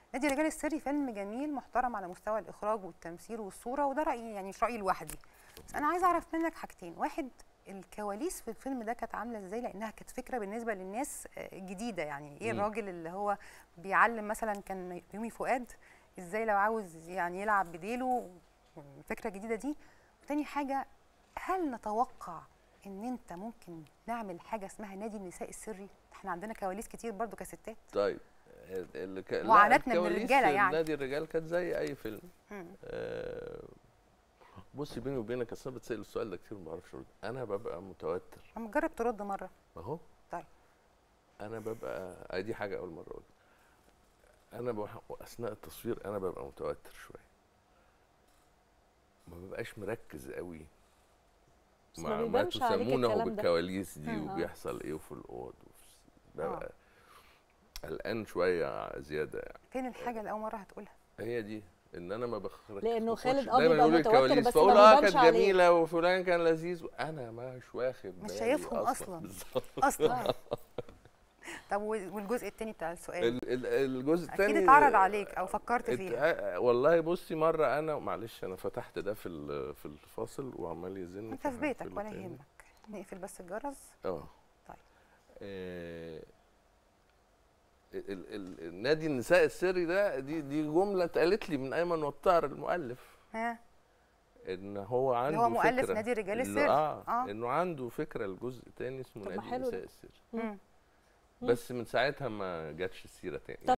نادي الرجال السري فيلم جميل محترم على مستوى الاخراج والتمثيل والصوره وده رايي يعني مش رايي لوحدي بس انا عايزه اعرف منك حاجتين واحد الكواليس في الفيلم ده كانت عامله ازاي لانها كانت فكره بالنسبه للناس آه، جديده يعني ايه مم. الراجل اللي هو بيعلم مثلا كان يومي فؤاد ازاي لو عاوز يعني يلعب بديله الفكره الجديده دي وتاني حاجه هل نتوقع ان انت ممكن نعمل حاجه اسمها نادي النساء السري احنا عندنا كواليس كتير برضو كستات طيب ال- ال- ك- لا، معاناتنا من الكواليس الرجالة في يعني. نادي الرجال كانت زي اي فيلم مم. آه، بصي بيني وبينك اصل انا بتسال السؤال ده كتير ما بعرفش ارد انا ببقى متوتر اما جرب ترد مره اهو طيب. انا ببقى آه، دي حاجه اول مره اقولها انا بح... اثناء التصوير انا ببقى متوتر شويه ما ببقاش مركز قوي بس ما مع ما بيبانش عليك تسمونه الكلام ده. بالكواليس دي مم. وبيحصل ايه في الاوض وفي- ببقى قلقان شويه زياده يعني فين الحاجه اللي اول مره هتقولها هي دي ان انا ما بخرج لأنه بخش- خالد آه دايما بيبقى يقولوا لي متوتر الكواليس، بس ما فاقول اه بيبانش كانت عليه. جميله وفلان كان لذيذ وانا مش واخد مش بالي شايفهم أصلاً. بالظبط اصلا طب وال- والجزء الثاني بتاع السؤال ال- ال- الجزء الثاني اكيد اتعرض عليك او فكرت فيها والله بصي مره انا معلش انا فتحت ده في ال- في الفاصل وعمال يزن انت في بيتك هقفله ولا تاني. يهمك نقفل بس الجرس اه طيب. آه، ال- ال- ال- النادي النساء السري ده دي دي جمله اتقالت لي من ايمن وطار المؤلف ها ان هو عنده هو مؤلف فكرة نادي الرجال اللي- السري. آه, آه. انه عنده فكره لجزء تاني اسمه طب ما نادي حلو ده. النساء السري مم. بس من ساعتها ما جاتش السيره تاني